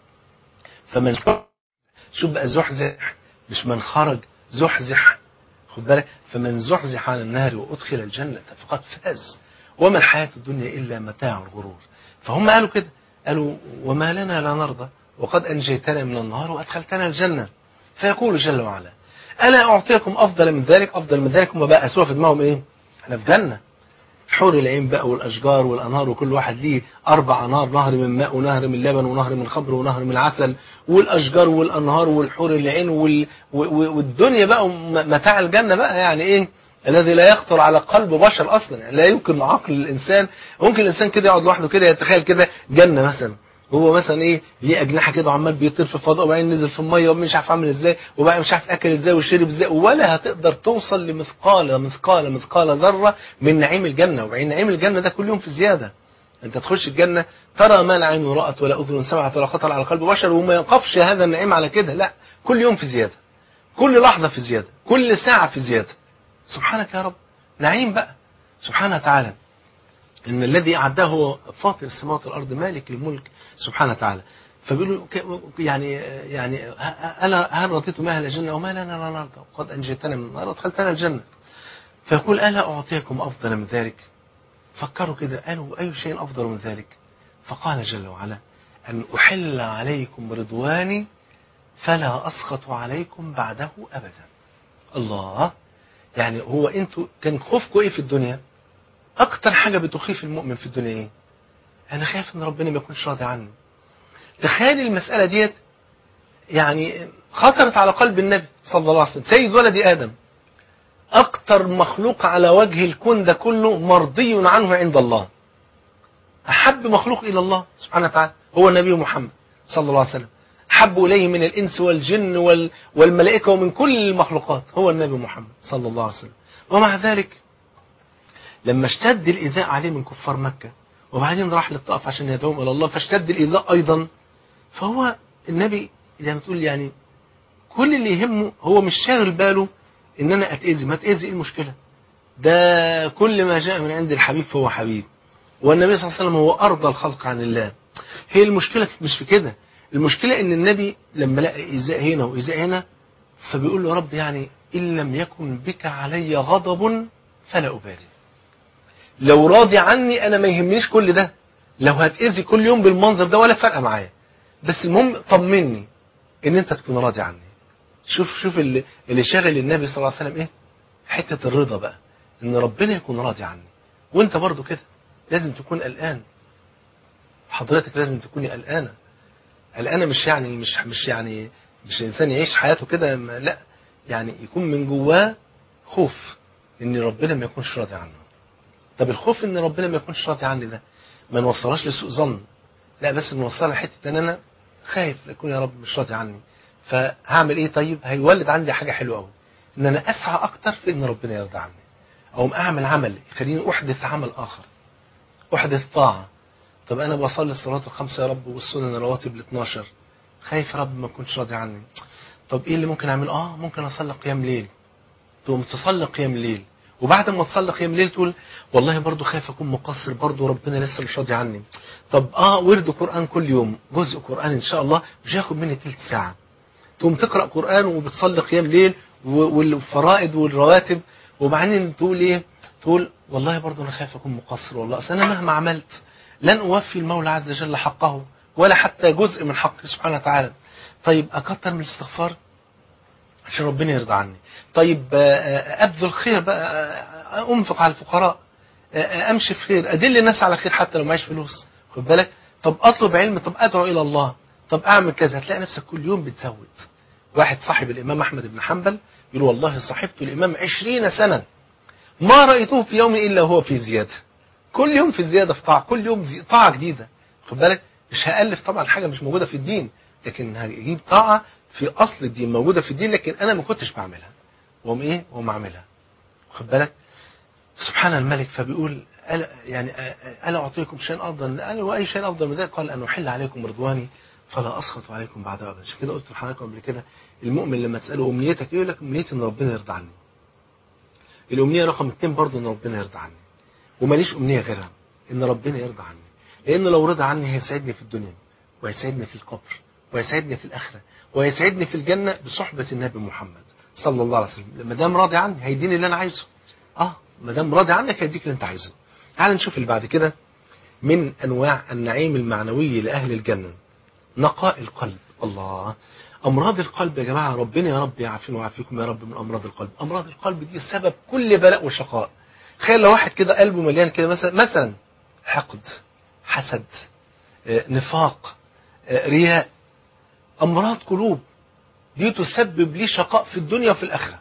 فمن شوف بقى زحزح مش من خرج زحزح خد بالك فمن زحزح عن النار وادخل الجنة فقد فاز وما الحياة الدنيا إلا متاع الغرور فهم قالوا كده قالوا وما لنا لا نرضى وقد أنجيتنا من النار وأدخلتنا الجنة فيقول جل وعلا ألا أعطيكم أفضل من ذلك أفضل من ذلك هم بقى أسوا في دماغهم إيه احنا في جنة حور العين بقى والأشجار والأنهار وكل واحد ليه أربع أنهار نهر من ماء ونهر من لبن ونهر من خمر ونهر من عسل والأشجار والأنهار والحور العين وال... والدنيا بقى متاع الجنة بقى يعني إيه الذي لا يخطر على قلب بشر اصلا يعني لا يمكن عقل الانسان ممكن الانسان كده يقعد لوحده كده يتخيل كده جنه مثلا هو مثلا ايه ليه اجنحه كده وعمال بيطير في الفضاء وبعدين نزل في الميه ومش عارف عامل ازاي وبقى مش عارف اكل ازاي وشرب ازاي ولا هتقدر توصل لمثقال مثقال مثقال ذره من نعيم الجنه وبعدين نعيم الجنه ده كل يوم في زياده انت تخش الجنه ترى ما لا عين رأت ولا اذن سمعت ولا خطر على قلب بشر وما يقفش هذا النعيم على كده لا كل يوم في زياده كل لحظه في زياده كل ساعه في زياده سبحانك يا رب نعيم بقى سبحانه وتعالى إن الذي أعده هو فاطر السماوات والأرض مالك الملك سبحانه وتعالى فبيقولوا يعني يعني ألا هل رضيتم أهل الجنة وما لنا لا نرضى وقد أنجيتنا من النار وادخلتنا الجنة فيقول ألا أعطيكم أفضل من ذلك فكروا كده قالوا أي شيء أفضل من ذلك فقال جل وعلا أن أحل عليكم رضواني فلا أسخط عليكم بعده أبدا الله يعني هو انتوا كان خوفكم ايه في الدنيا اكتر حاجة بتخيف المؤمن في الدنيا ايه انا خايف ان ربنا ما يكونش راضي عني تخيل المسألة ديت يعني خطرت على قلب النبي صلى الله عليه وسلم سيد ولد آدم أكتر مخلوق على وجه الكون ده كله مرضي عنه عند الله أحب مخلوق إلى الله سبحانه وتعالى هو النبي محمد صلى الله عليه وسلم أحب إليه من الإنس والجن وال والملائكة ومن كل المخلوقات هو النبي محمد صلى الله عليه وسلم ومع ذلك لما اشتد الإيذاء عليه من كفار مكة وبعدين راح للطائف عشان يدعوهم إلى الله فاشتد الإيذاء أيضا فهو النبي زي ما تقول يعني كل اللي يهمه هو مش شاغل باله ان انا اتاذي ما اتاذي ايه المشكله ده كل ما جاء من عند الحبيب فهو حبيب والنبي صلى الله عليه وسلم هو ارضى الخلق عن الله هي المشكله مش في كده المشكله ان النبي لما لقى ايذاء هنا وايذاء هنا فبيقول له يا رب يعني ان لم يكن بك علي غضب فلا ابالي لو راضي عني انا ما يهمنيش كل ده لو هتاذي كل يوم بالمنظر ده ولا فرق معايا بس المهم طمني ان انت تكون راضي عني شوف شوف اللي, اللي شاغل النبي صلى الله عليه وسلم ايه حته الرضا بقى ان ربنا يكون راضي عني وانت برضو كده لازم تكون قلقان حضرتك لازم تكوني قلقانه قلقانه مش يعني مش مش يعني مش انسان يعيش حياته كده ما- لا يعني يكون من جواه خوف ان ربنا ما يكونش راضي عنه طب الخوف ان ربنا ما يكونش راضي عني ده ما نوصلهاش لسوء ظن لا بس نوصلها لحته ان انا خايف يكون يا رب مش راضي عني فهعمل ايه طيب هيولد عندي حاجه حلوه قوي ان انا اسعى اكتر في ان ربنا يرضى عني او اعمل عمل يخليني احدث عمل اخر احدث طاعه طب انا بصلي الصلاه الخمسه يا رب والسنن الرواتب ال 12 خايف يا رب ما تكونش راضي عني طب ايه اللي ممكن اعمله اه ممكن اصلي قيام ليل تقوم تصلي قيام ليل وبعد ما تصلي قيام ليل تقول والله برضو خايف اكون مقصر برضو ربنا لسه مش راضي عني طب اه ورد قران كل يوم جزء قران ان شاء الله مش هياخد مني تلت ساعه تقوم تقرا قران وبتصلي قيام ليل و- والفرائض والرواتب وبعدين تقول ايه تقول والله برضو انا خايف اكون مقصر والله اصل انا مهما عملت لن اوفي المولى عز وجل حقه ولا حتى جزء من حقه سبحانه وتعالى طيب اكتر من الاستغفار عشان ربنا يرضى عني طيب آه، آه، ابذل خير بقى آه، انفق على الفقراء آه، آه، امشي في خير ادل الناس على خير حتى لو معيش فلوس خد بالك طب اطلب علم طب ادعو الى الله طب اعمل كذا هتلاقي نفسك كل يوم بتزود واحد صاحب الامام احمد بن حنبل يقول والله صاحبت الامام عشرين سنه ما رايته في يوم الا هو في زياده كل يوم في زياده في طاعه كل يوم زي- طاعه جديده خد بالك مش هالف طبعا حاجه مش موجوده في الدين لكن هجيب طاعه في اصل الدين موجوده في الدين لكن انا ما كنتش بعملها وهم ايه وهم اعملها خد بالك سبحان الملك فبيقول ألا يعني أ- ألا أعطيكم شيئا أفضل قال وأي شيء أفضل من ذلك قال أن أحل عليكم رضواني فلا أسخط عليكم بعد أبدا عشان كده قلت لحضراتكم قبل كده المؤمن لما تسأله أمنيتك إيه يقول لك أمنيتي إن ربنا يرضى عني الأمنية رقم اثنين برضه إن ربنا يرضى عني وماليش أمنية غيرها إن ربنا يرضى عني لأن لو رضى عني هيسعدني في الدنيا ويسعدني في القبر ويسعدني في الآخرة ويسعدني في الجنة بصحبة النبي محمد صلى الله عليه وسلم ما دام راضي عني هيديني اللي أنا عايزه اه ما دام راضي عنك هيديك اللي انت عايزه تعال نشوف اللي بعد كده من انواع النعيم المعنوي لاهل الجنه نقاء القلب الله امراض القلب يا جماعه ربنا يا رب يعافينا ويعافيكم يا رب من امراض القلب امراض القلب دي سبب كل بلاء وشقاء تخيل لو واحد كده قلبه مليان كده مثلا مثلا حقد حسد آه، نفاق آه، رياء امراض قلوب دي تسبب ليه شقاء في الدنيا وفي الاخره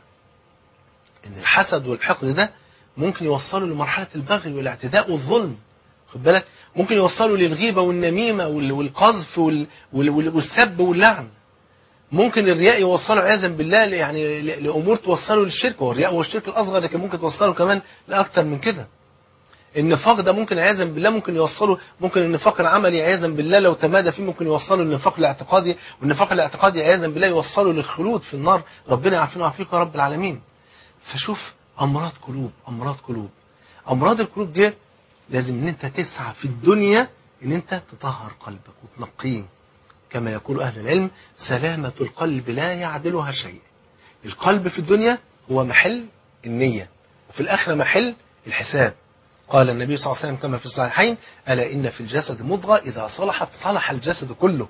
ان الحسد والحقد ده ممكن يوصلوا لمرحله البغي والاعتداء والظلم خد بالك ممكن يوصلوا للغيبه والنميمه وال- والقذف وال- وال- وال- والسب واللعن ممكن الرياء يوصله عياذا بالله ل- يعني ل- لامور توصله للشرك هو الرياء هو الشرك الاصغر لكن ممكن توصله كمان لاكثر من كده النفاق ده ممكن عياذا بالله ممكن يوصله ممكن النفاق العملي عياذا بالله لو تمادى فيه ممكن يوصله للنفاق الاعتقادي والنفاق الاعتقادي عياذا بالله يوصله للخلود في النار ربنا يعافينا ويعافيكم يا رب العالمين فشوف امراض قلوب امراض قلوب امراض القلوب دي لازم ان انت تسعى في الدنيا ان انت تطهر قلبك وتنقيه كما يقول اهل العلم سلامة القلب لا يعدلها شيء القلب في الدنيا هو محل النية وفي الاخرة محل الحساب قال النبي صلى الله عليه وسلم كما في الصحيحين ألا إن في الجسد مضغة إذا صلحت صلح الجسد كله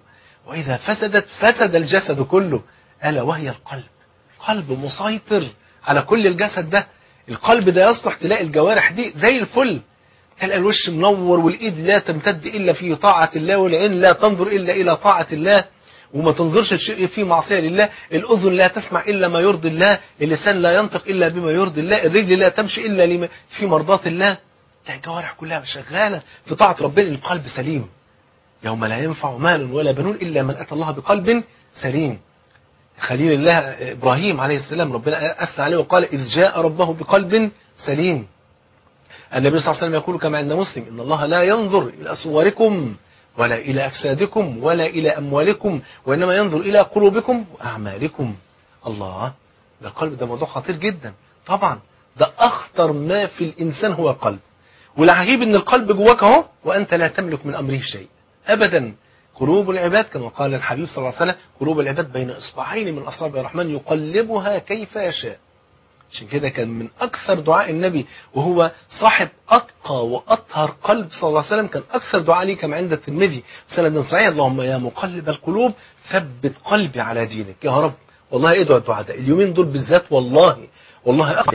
وإذا فسدت فسد الجسد كله ألا وهي القلب قلب مسيطر على كل الجسد ده القلب ده يصلح تلاقي الجوارح دي زي الفل تلقى الوش منور والإيد لا تمتد إلا في طاعة الله والعين لا تنظر إلا إلى طاعة الله وما تنظرش الشيء في معصية لله الأذن لا تسمع إلا ما يرضي الله اللسان لا ينطق إلا بما يرضي الله الرجل لا تمشي إلا لما في مرضاة الله تلاقي الجوارح كلها شغالة في طاعة ربنا القلب سليم يوم لا ينفع مال ولا بنون إلا من أتى الله بقلب سليم خليل الله إبراهيم عليه السلام ربنا أثنى عليه وقال إذ جاء ربه بقلب سليم النبي صلى الله عليه وسلم يقول كما عند مسلم إن الله لا ينظر إلى صوركم ولا إلى أجسادكم ولا إلى أموالكم وإنما ينظر إلى قلوبكم وأعمالكم الله ده القلب ده موضوع خطير جدا طبعا ده أخطر ما في الإنسان هو القلب والعجيب إن القلب جواك أهو وأنت لا تملك من أمره شيء أبدا قلوب العباد كما قال الحبيب صلى الله عليه وسلم قلوب العباد بين إصبعين من أصابع الرحمن يقلبها كيف يشاء عشان كده كان من أكثر دعاء النبي وهو صاحب أتقى وأطهر قلب صلى الله عليه وسلم كان أكثر دعاء لي كما عند الترمذي سند صحيح اللهم يا مقلب القلوب ثبت قلبي على دينك يا رب والله ادعوا الدعاء ده اليومين دول بالذات والله والله أخذ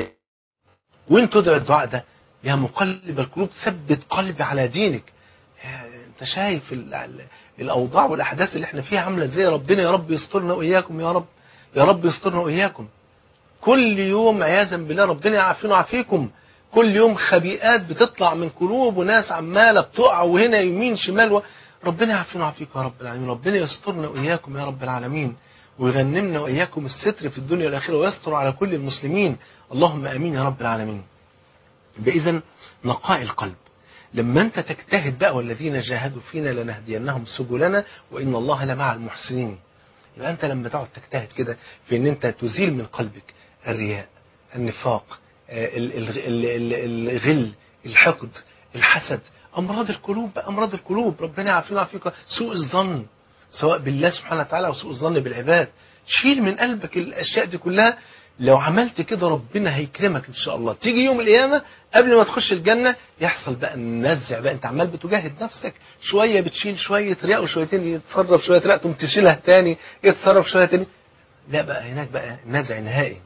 وانت ادعوا الدعاء ده يا مقلب القلوب ثبت قلبي على دينك انت شايف ال ال الاوضاع والاحداث اللي احنا فيها عامله ازاي ربنا يا رب يسترنا واياكم يا رب يا رب يسترنا واياكم كل يوم عياذا بالله ربنا يعافينا ويعافيكم كل يوم خبيئات بتطلع من قلوب وناس عماله بتقع وهنا يمين شمال و... ربنا يعافينا ويعافيكم يا رب العالمين ربنا يسترنا واياكم يا رب العالمين ويغنمنا واياكم الستر في الدنيا والاخره ويستر على كل المسلمين اللهم امين يا رب العالمين باذا نقاء القلب لما انت تجتهد بقى والذين جاهدوا فينا لنهدينهم سبلنا وان الله لمع المحسنين يبقى انت لما تقعد تجتهد كده في ان انت تزيل من قلبك الرياء النفاق الغل الحقد الحسد امراض القلوب بقى امراض القلوب ربنا يعافينا ويعافيك سوء الظن سواء بالله سبحانه وتعالى وسوء الظن بالعباد شيل من قلبك الاشياء دي كلها لو عملت كده ربنا هيكرمك ان شاء الله تيجي يوم القيامه قبل ما تخش الجنه يحصل بقى النزع بقى انت عمال بتجاهد نفسك شويه بتشيل شويه رياء وشويتين يتصرف شويه رياء تقوم تشيلها تاني يتصرف شويه تاني لا بقى هناك بقى نزع نهائي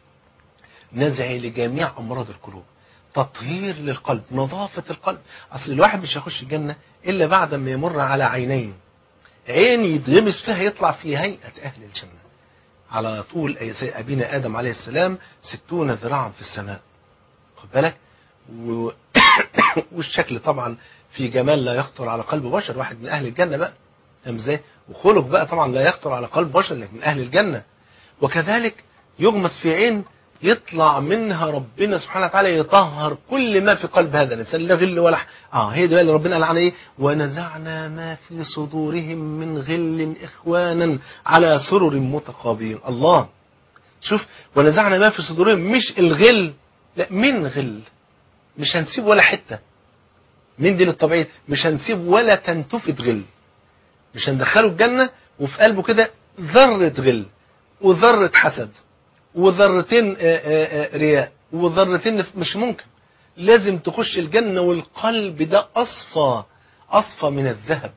نزع لجميع امراض القلوب تطهير للقلب نظافه القلب اصل الواحد مش هيخش الجنه الا بعد ما يمر على عينين عين يتغمس فيها يطلع في هيئه اهل الجنه على طول أبينا آدم عليه السلام ستون ذراعا في السماء خد بالك و... والشكل طبعا في جمال لا يخطر على قلب بشر واحد من أهل الجنة بقى فاهم ازاي وخلق بقى طبعا لا يخطر على قلب بشر لكن من أهل الجنة وكذلك يغمس في عين يطلع منها ربنا سبحانه وتعالى يطهر كل ما في قلب هذا الانسان لا غل ولا ح... اه هي دي اللي ربنا قال عنها ايه ونزعنا ما في صدورهم من غل اخوانا على سرر متقابلين الله شوف ونزعنا ما في صدورهم مش الغل لا من غل مش هنسيب ولا حته من دي للطبيعيه مش هنسيب ولا تنتفت غل مش هندخله الجنه وفي قلبه كده ذره غل وذره حسد وذرتين رياء وذرتين مش ممكن لازم تخش الجنة والقلب ده أصفى أصفى من الذهب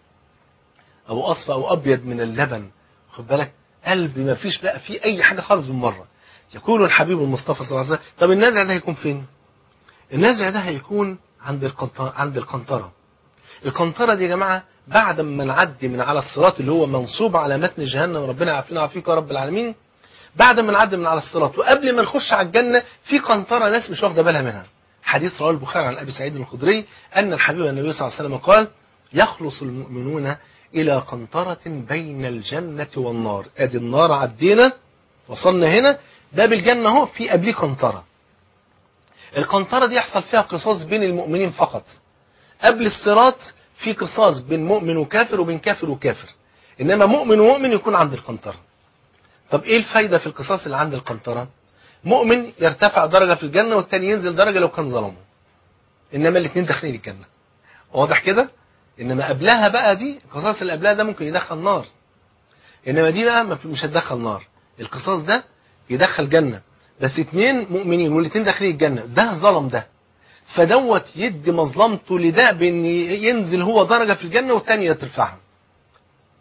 أو أصفى أو أبيض من اللبن خد بالك قلب ما فيش بقى فيه أي حاجة خالص بالمرة يقول الحبيب المصطفى صلى الله عليه وسلم طب النازع ده هيكون فين النازع ده هيكون عند القنطرة عند القنطرة القنطرة دي يا جماعة بعد ما نعدي من على الصراط اللي هو منصوب على متن جهنم ربنا يعافينا ويعافيك يا رب العالمين بعد ما نعدي من على الصراط وقبل ما نخش على الجنة في قنطرة ناس مش واخدة بالها منها حديث رواه البخاري عن أبي سعيد الخدري أن الحبيب النبي صلى الله عليه وسلم قال يخلص المؤمنون إلى قنطرة بين الجنة والنار أدي النار عدينا وصلنا هنا باب الجنة اهو في قبليه قنطرة القنطرة دي يحصل فيها قصاص بين المؤمنين فقط قبل الصراط في قصاص بين مؤمن وكافر وبين كافر وكافر إنما مؤمن ومؤمن يكون عند القنطرة طب ايه الفايدة في القصاص اللي عند القنطرة مؤمن يرتفع درجة في الجنة والتاني ينزل درجة لو كان ظلمه انما الاثنين داخلين الجنة واضح كده انما قبلها بقى دي القصاص اللي قبلها ده ممكن يدخل نار انما دي بقى مش هتدخل نار القصاص ده يدخل جنة بس اتنين مؤمنين والاتنين داخلين الجنة ده ظلم ده فدوت يدي مظلمته لده بان ينزل هو درجة في الجنة والتاني يترفعها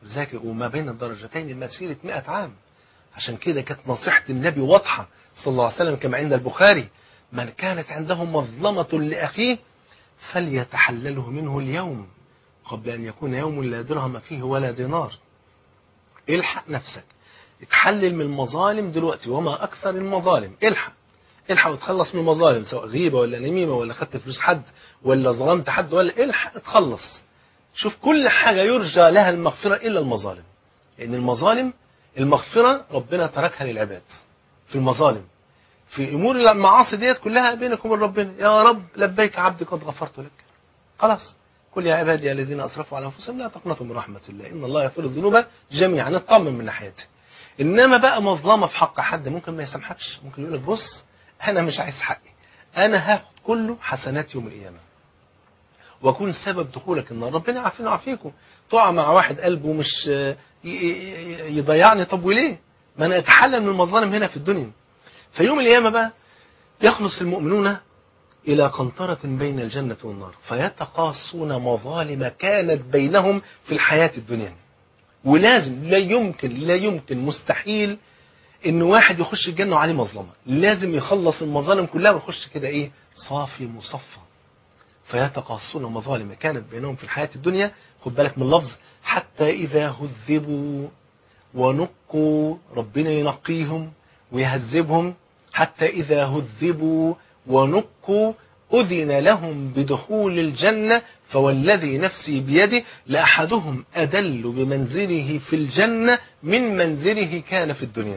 لذلك وما بين الدرجتين مسيرة 100 عام عشان كده كانت نصيحة النبي واضحة صلى الله عليه وسلم كما عند البخاري من كانت عنده مظلمة لأخيه فليتحلله منه اليوم قبل أن يكون يوم لا درهم فيه ولا دينار الحق نفسك اتحلل من المظالم دلوقتي وما أكثر المظالم الحق الحق وتخلص من المظالم سواء غيبة ولا نميمة ولا خدت فلوس حد ولا ظلمت حد ولا الحق اتخلص شوف كل حاجة يرجى لها المغفرة إلا المظالم لأن المظالم المغفرة ربنا تركها للعباد في المظالم في أمور المعاصي ديت كلها بينك وبين ربنا يا رب لبيك عبدي قد غفرت لك خلاص قل يا عبادي الذين أسرفوا على أنفسهم لا تقنطوا من رحمة الله إن الله يغفر الذنوب جميعا نطمن من ناحيته إنما بقى مظلمة في حق حد ممكن ما يسامحكش ممكن يقول لك بص أنا مش عايز حقي أنا هاخد كله حسنات يوم القيامة واكون سبب دخولك النار ربنا يعافينا ويعافيكم تقع مع واحد قلبه مش يضيعني طب وليه ما انا اتحلل من المظالم هنا في الدنيا فيوم القيامه بقى يخلص المؤمنون الى قنطره بين الجنه والنار فيتقاصون مظالم كانت بينهم في الحياه الدنيا ولازم لا يمكن لا يمكن مستحيل ان واحد يخش الجنه وعليه مظلمه لازم يخلص المظالم كلها ويخش كده ايه صافي مصفى فيتقاصون مظالم كانت بينهم في الحياة الدنيا خد بالك من اللفظ حتى إذا هذبوا ونقوا ربنا ينقيهم ويهذبهم حتى إذا هذبوا ونقوا أذن لهم بدخول الجنة فوالذي نفسي بيده لأحدهم أدل بمنزله في الجنة من منزله كان في الدنيا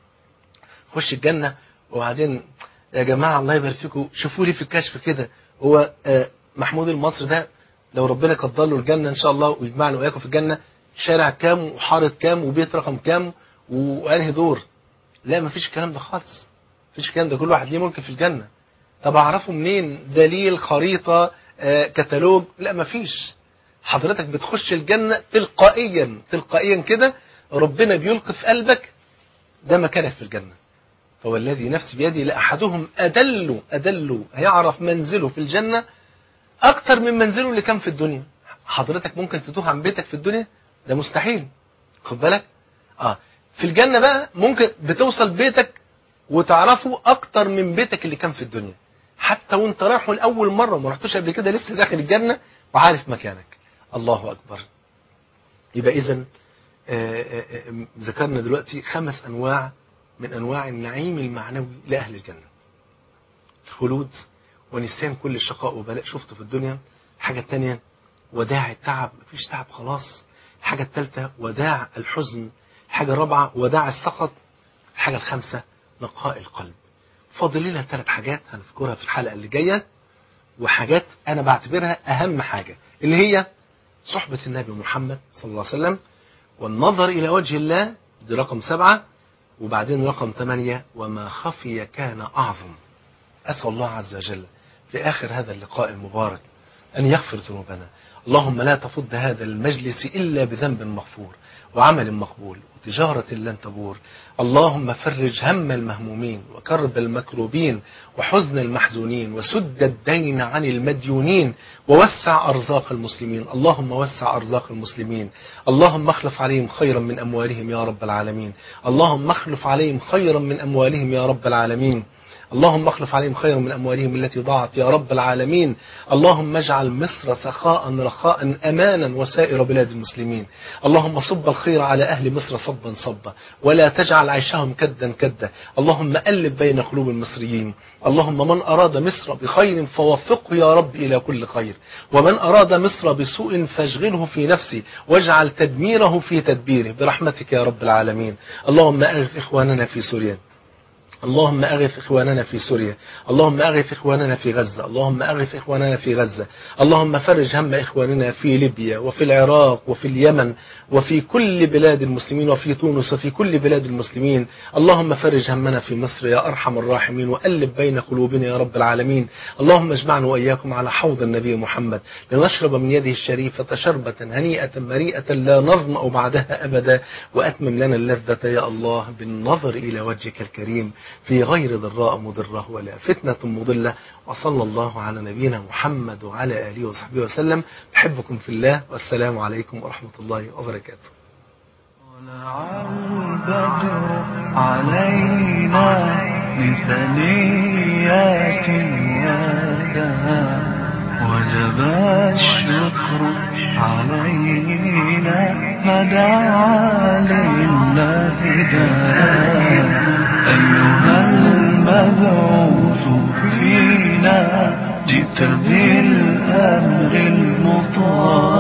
خش الجنة وبعدين يا جماعة الله يبارك فيكم شوفوا لي في الكشف كده هو محمود المصري ده لو ربنا قدر له الجنة إن شاء الله ويجمعنا وإياكم في الجنة شارع كام وحارة كام وبيت رقم كام وأنهي دور لا مفيش الكلام ده خالص مفيش الكلام ده كل واحد ليه ملك في الجنة طب أعرفه منين دليل خريطة آه، كتالوج لا مفيش حضرتك بتخش الجنة تلقائيا تلقائيا كده ربنا بيلقي في قلبك ده مكانك في الجنة فوالذي نفسي بيدي لأحدهم أدل أدل هيعرف منزله في الجنة أكتر من منزله اللي كان في الدنيا حضرتك ممكن تتوه عن بيتك في الدنيا ده مستحيل خد بالك اه في الجنة بقى ممكن بتوصل بيتك وتعرفه أكتر من بيتك اللي كان في الدنيا حتى وانت رايحه لأول مرة ما رحتوش قبل كده لسه داخل الجنة وعارف مكانك الله أكبر يبقى إذا ذكرنا دلوقتي خمس أنواع من أنواع النعيم المعنوي لأهل الجنة الخلود ونسيان كل شقاء وبلاء شفته في الدنيا الحاجة الثانية وداع التعب مفيش تعب خلاص الحاجة الثالثة وداع الحزن الحاجة الرابعة وداع السخط الحاجة الخامسة نقاء القلب فاضل لنا ثلاث حاجات هنذكرها في الحلقة اللي جاية وحاجات أنا بعتبرها أهم حاجة اللي هي صحبة النبي محمد صلى الله عليه وسلم والنظر إلى وجه الله دي رقم سبعة وبعدين رقم ثمانية وما خفي كان أعظم أسأل الله عز وجل في آخر هذا اللقاء المبارك أن يغفر ذنوبنا اللهم لا تفض هذا المجلس إلا بذنب مغفور وعمل مقبول وتجارة لن تبور اللهم فرج هم المهمومين وكرب المكروبين وحزن المحزونين وسد الدين عن المديونين ووسع أرزاق المسلمين اللهم وسع أرزاق المسلمين اللهم اخلف عليهم خيرا من أموالهم يا رب العالمين اللهم اخلف عليهم خيرا من أموالهم يا رب العالمين اللهم اخلف عليهم خيرا من أموالهم التي ضاعت يا رب العالمين اللهم اجعل مصر سخاء رخاء أمانا وسائر بلاد المسلمين اللهم صب الخير على أهل مصر صبا صبا ولا تجعل عيشهم كدا كدا اللهم ألف بين قلوب المصريين اللهم من أراد مصر بخير فوفقه يا رب إلى كل خير ومن أراد مصر بسوء فاشغله في نفسه واجعل تدميره في تدبيره برحمتك يا رب العالمين اللهم أغث إخواننا في سوريا اللهم أغث إخواننا في سوريا اللهم أغث إخواننا في غزة اللهم أغث إخواننا في غزة اللهم فرج هم إخواننا في ليبيا وفي العراق وفي اليمن وفي كل بلاد المسلمين وفي تونس وفي كل بلاد المسلمين اللهم فرج همنا في مصر يا أرحم الراحمين وألف بين قلوبنا يا رب العالمين اللهم اجمعنا وإياكم على حوض النبي محمد لنشرب من يده الشريفة شربة هنيئة مريئة لا نظمأ بعدها أبدا وأتمم لنا اللذة يا الله بالنظر إلى وجهك الكريم في غير ضراء مضرة ولا فتنة مضلة وصلى الله على نبينا محمد وعلى آله وصحبه وسلم بحبكم في الله والسلام عليكم ورحمة الله وبركاته طلع البدر علينا بثنيات يدها وجب الشكر علينا ما دعا لله داعٍ. أيها المبعوث فينا جئت بالأمر المطاع